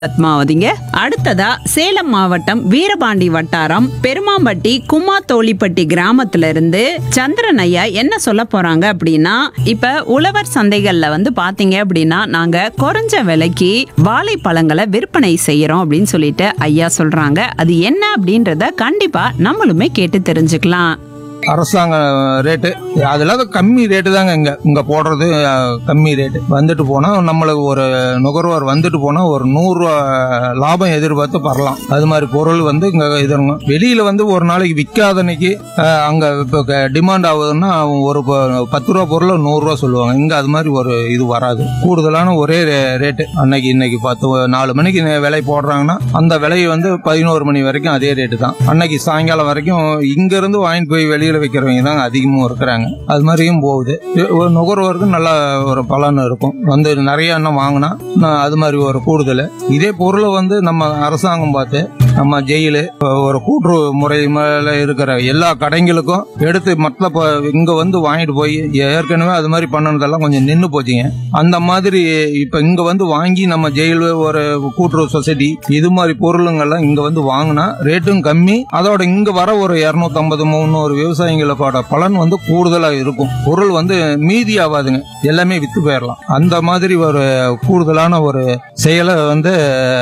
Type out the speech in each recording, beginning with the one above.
பத்மாவதிங்க அடுத்ததா சேலம் மாவட்டம் வீரபாண்டி வட்டாரம் பெருமாம்பட்டி கும்மாத்தோலிப்பட்டி கிராமத்துல இருந்து சந்திரன் ஐயா என்ன சொல்ல போறாங்க அப்படின்னா இப்ப உழவர் சந்தைகள்ல வந்து பாத்தீங்க அப்படின்னா நாங்க குறைஞ்ச விலைக்கு வாழைப்பழங்களை விற்பனை செய்யறோம் அப்படின்னு சொல்லிட்டு ஐயா சொல்றாங்க அது என்ன அப்படின்றத கண்டிப்பா நம்மளுமே கேட்டு தெரிஞ்சுக்கலாம் அரசாங்க ரேட்டு அதில் கம்மி ரேட்டு தாங்க இங்க இங்க போடுறது அஹ், கம்மி ரேட்டு வந்துட்டு போனா நம்மளுக்கு ஒரு நுகர்வோர் வந்துட்டு போனா ஒரு நூறு ரூபா லாபம் எதிர்பார்த்து பரலாம் அது மாதிரி பொருள் வந்து இங்க இதுங்க வெளியில வந்து ஒரு நாளைக்கு விற்காதனைக்கு அங்க இப்போ டிமாண்ட் ஆகுதுன்னா ஒரு ப- பத்து ரூபா பொருளை நூறு ரூபா சொல்லுவாங்க இங்க அது மாதிரி ஒரு இது வராது கூடுதலான ஒரே ரே- ரேட்டு அன்னைக்கு இன்னைக்கு பத்து நாலு மணிக்கு நே- விலை போடுறாங்கன்னா அந்த விலை வந்து பதினோரு மணி வரைக்கும் அதே ரேட்டு தான் அன்னைக்கு சாயங்காலம் வரைக்கும் இங்க இருந்து வாங்கிட்டு போய் வெளியில வைக்கிறவங்க தான் அதிகமும் இருக்கிறாங்க அது மாதிரியும் போகுது இது ஒரு நுகர்வோருக்கு நல்ல ஒரு பலன் இருக்கும் வந்து நிறைய எண்ணம் வாங்கினா நான் அது மாதிரி ஒரு கூடுதல் இதே பொருளை வந்து நம்ம அரசாங்கம் பார்த்து நம்ம ஜெயிலு ஒரு கூட்டுறவு முறை மேல இருக்கிற எல்லா கடைங்களுக்கும் எடுத்து மற்ற ப- இங்க வந்து வாங்கிட்டு போய் ஏற்கனவே அது மாதிரி பண்ணனதெல்லாம் கொஞ்சம் நின்று போச்சுங்க அந்த மாதிரி இப்ப இங்க வந்து வாங்கி நம்ம ஜெயில் ஒரு கூட்டுறவு சொசைட்டி இது மாதிரி பொருளுங்கெல்லாம் இங்க வந்து வாங்கினா ரேட்டும் கம்மி அதோட இங்க வர ஒரு இருநூத்தம்பது முந்நூறு விவசாயிகளோட பலன் வந்து கூடுதலா இருக்கும் பொருள் வந்து மீதி ஆகாதுங்க எல்லாமே வித்து போயிடலாம் அந்த மாதிரி ஒரு கூடுதலான ஒரு செயலை வந்து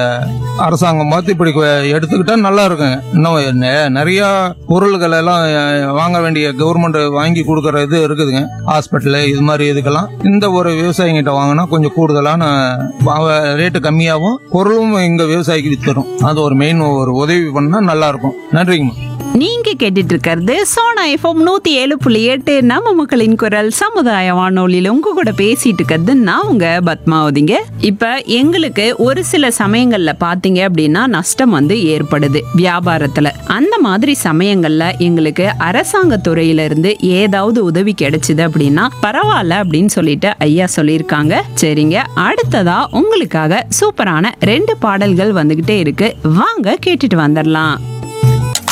அரசாங்கம் பார்த்து இப்படி கொ- எடுத்துக்கிட்டா நல்லா இருக்குங்க இன்னும் நெ- நிறைய பொருள்கள் எல்லாம் அஹ், வாங்க வேண்டிய கவர்மெண்ட் வாங்கி கொடுக்கற இது இருக்குதுங்க ஹாஸ்பிட்டல் இது மாதிரி இதுக்கெல்லாம் இந்த ஒரு விவசாயிகிட்ட வாங்கினா கொஞ்சம் கூடுதலான வா- ரேட்டு கம்மியாகும் பொருளும் இங்க விவசாயிக்கு வித்துரும் அது ஒரு மெயின் ஒரு உதவி பண்ணா நல்லா இருக்கும் நன்றிங்கம்மா நீங்க கேட்டுட்டு இருக்கிறது சோனா எஃப்எம் நூத்தி ஏழு புள்ளி எட்டு நம்ம மக்களின் குரல் சமுதாய வானொலியில உங்க கூட பேசிட்டு இருக்கிறது நான் உங்க பத்மாவதிங்க இப்ப எங்களுக்கு ஒரு சில சமயங்கள்ல பாத்தீங்க அப்படின்னா நஷ்டம் வந்து ஏற்படுது வியாபாரத்துல அந்த மாதிரி சமயங்கள்ல எங்களுக்கு அரசாங்க துறையில இருந்து ஏதாவது உதவி கிடைச்சது அப்படின்னா பரவாயில்ல அப்படின்னு சொல்லிட்டு ஐயா சொல்லியிருக்காங்க சரிங்க அடுத்ததா உங்களுக்காக சூப்பரான ரெண்டு பாடல்கள் வந்துகிட்டே இருக்கு வாங்க கேட்டுட்டு வந்துடலாம்